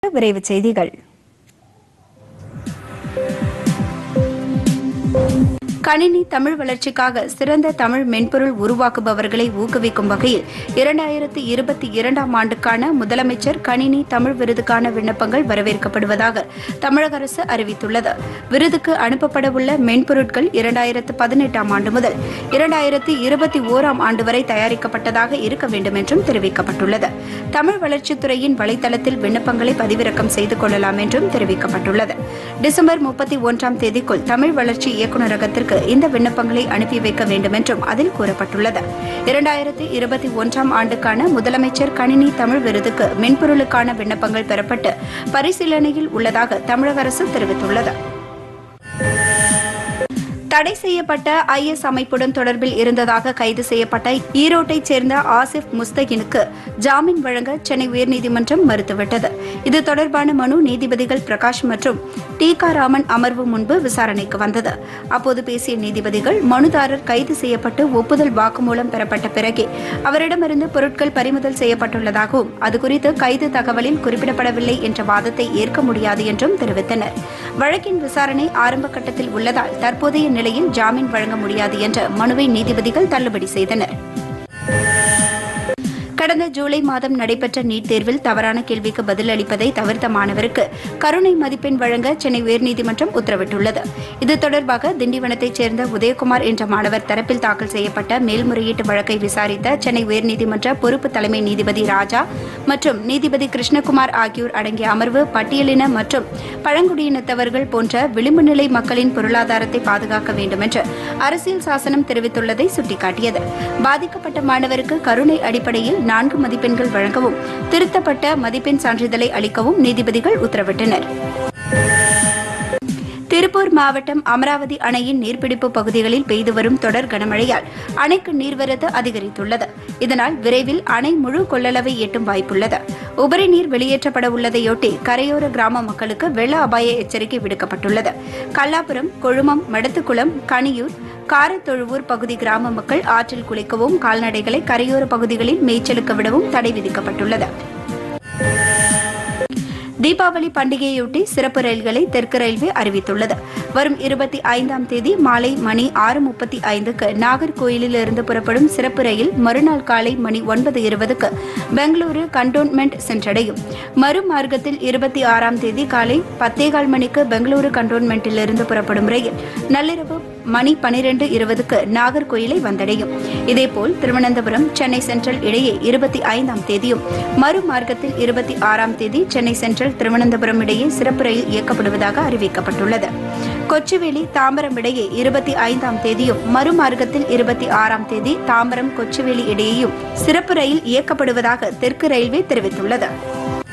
விரைவுச் செய்திகள் கணினி தமிழ் வளர்ச்சிக்காக சிறந்த தமிழ் மென்பொருள் உருவாக்குபவர்களை ஊக்குவிக்கும் வகையில் இரண்டாயிரத்து இருபத்தி இரண்டாம் ஆண்டுக்கான முதலமைச்சர் கணினி தமிழ் விருதுக்கான விண்ணப்பங்கள் வரவேற்கப்படுவதாக தமிழக அரசு அறிவித்துள்ளது விருதுக்கு அனுப்பப்படவுள்ள மென்பொருட்கள் இரண்டாயிரத்து பதினெட்டாம் ஆண்டு முதல் இரண்டாயிரத்து இருபத்தி ஓராம் ஆண்டு வரை தயாரிக்கப்பட்டதாக இருக்க வேண்டும் என்றும் தெரிவிக்கப்பட்டுள்ளது தமிழ் வளர்ச்சித்துறையின் வலைதளத்தில் விண்ணப்பங்களை பதிவிறக்கம் செய்து கொள்ளலாம் என்றும் தெரிவிக்கப்பட்டுள்ளது டிசம்பர் முப்பத்தி ஒன்றாம் தேதிக்குள் தமிழ் வளர்ச்சி இயக்குநரகத்திற்கு இந்த விண்ணப்பங்களை அனுப்பி வைக்க வேண்டும் என்றும் அதில் கூறப்பட்டுள்ளது இரண்டாயிரத்தி இருபத்தி ஒன்றாம் ஆண்டுக்கான முதலமைச்சர் கணினி தமிழ் விருதுக்கு மென்பொருளுக்கான விண்ணப்பங்கள் பெறப்பட்டு பரிசீலனையில் உள்ளதாக தமிழக அரசு தெரிவித்துள்ளது தடை செய்யப்பட்ட ஐஎஸ் அமைப்புடன் தொடர்பில் இருந்ததாக கைது செய்யப்பட்ட ஈரோட்டைச் சேர்ந்த ஆசிப் முஸ்தகினுக்கு ஜாமீன் வழங்க சென்னை உயர்நீதிமன்றம் மறுத்துவிட்டது இது தொடர்பான மனு நீதிபதிகள் பிரகாஷ் மற்றும் டீகாராமன் அமர்வு முன்பு விசாரணைக்கு வந்தது அப்போது பேசிய நீதிபதிகள் மனுதாரர் கைது செய்யப்பட்டு ஒப்புதல் வாக்குமூலம் பெறப்பட்ட பிறகே அவரிடமிருந்து பொருட்கள் பறிமுதல் செய்யப்பட்டுள்ளதாகவும் அதுகுறித்து கைது தகவலில் குறிப்பிடப்படவில்லை என்ற வாதத்தை ஏற்க முடியாது என்றும் தெரிவித்தனர் வழக்கின் விசாரணை ஆரம்ப கட்டத்தில் உள்ளதால் தற்போதைய நிலையில் ஜாமீன் வழங்க முடியாது என்ற மனுவை நீதிபதிகள் தள்ளுபடி செய்தனர் கடந்த ஜூலை மாதம் நடைபெற்ற நீட் தேர்வில் தவறான கேள்விக்கு பதிலளிப்பதை தவிர்த்த மாணவருக்கு கருணை மதிப்பெண் வழங்க சென்னை உயர்நீதிமன்றம் உத்தரவிட்டுள்ளது இது தொடர்பாக திண்டிவனத்தைச் சேர்ந்த உதயகுமார் என்ற மாணவர் தரப்பில் தாக்கல் செய்யப்பட்ட மேல்முறையீட்டு வழக்கை விசாரித்த சென்னை உயர்நீதிமன்ற பொறுப்பு தலைமை நீதிபதி ராஜா மற்றும் நீதிபதி கிருஷ்ணகுமார் ஆகியோர் அடங்கிய அமர்வு பட்டியலின மற்றும் பழங்குடியினத்தவர்கள் போன்ற விளிம்பு நிலை மக்களின் பொருளாதாரத்தை பாதுகாக்க வேண்டும் என்று அரசியல் சாசனம் தெரிவித்துள்ளதை சுட்டிக்காட்டியது பாதிக்கப்பட்ட மாணவருக்கு கருணை அடிப்படையில் நான்கு மதிப்பெண்கள் வழங்கவும் திருத்தப்பட்ட மதிப்பெண் சான்றிதழை அளிக்கவும் நீதிபதிகள் உத்தரவிட்டனர் திருப்பூர் மாவட்டம் அமராவதி அணையின் நீர்பிடிப்பு பகுதிகளில் பெய்து வரும் தொடர் கனமழையால் அணைக்கு நீர்வரத்து அதிகரித்துள்ளது இதனால் விரைவில் அணை முழு கொள்ளளவை எட்டும் வாய்ப்புள்ளது உபரி நீர் வெளியேற்றப்பட உள்ளதையொட்டி கரையோர கிராம மக்களுக்கு வெள்ள அபாய எச்சரிக்கை விடுக்கப்பட்டுள்ளது கல்லாபுரம் கொழுமம் மடத்துக்குளம் கனியூர் காரத்தொழுவூர் பகுதி கிராம மக்கள் ஆற்றில் குளிக்கவும் கால்நடைகளை கரையோர பகுதிகளில் மேய்ச்சலுக்கு விடவும் தடை விதிக்கப்பட்டுள்ளது தீபாவளி பண்டிகையொட்டி சிறப்பு ரயில்களை தெற்கு ரயில்வே அறிவித்துள்ளது வரும் இருபத்தி ஐந்தாம் தேதி மாலை மணி ஆறு முப்பத்தி ஐந்துக்கு நாகர்கோயிலில் இருந்து புறப்படும் சிறப்பு ரயில் மறுநாள் காலை மணி ஒன்பது இருபதுக்கு பெங்களூரு கண்டோன்மெண்ட் சென்றடையும் மறுமார்க்கத்தில் இருபத்தி ஆறாம் தேதி காலை பத்தேகால் மணிக்கு பெங்களூரு கண்டோன்மெண்டில் இருந்து புறப்படும் ரயில் நள்ளிரவு மணி பனிரெண்டு இருபதுக்கு நாகர்கோயிலை வந்தடையும் இதேபோல் திருவனந்தபுரம் சென்னை சென்ட்ரல் இடையே இருபத்தி ஐந்தாம் தேதியும் மறுமார்க்கத்தில் இருபத்தி ஆறாம் தேதி சென்னை சென்ட்ரல் திருவனந்தபுரம் இடையே சிறப்பு ரயில் இயக்கப்படுவதாக அறிவிக்கப்பட்டுள்ளது கொச்சுவேலி தாம்பரம் இடையே இருபத்தி ஐந்தாம் தேதியும் மறுமார்க்கத்தில் இருபத்தி ஆறாம் தேதி தாம்பரம் கொச்சுவேலி இடையேயும் சிறப்பு ரயில் இயக்கப்படுவதாக தெற்கு ரயில்வே தெரிவித்துள்ளது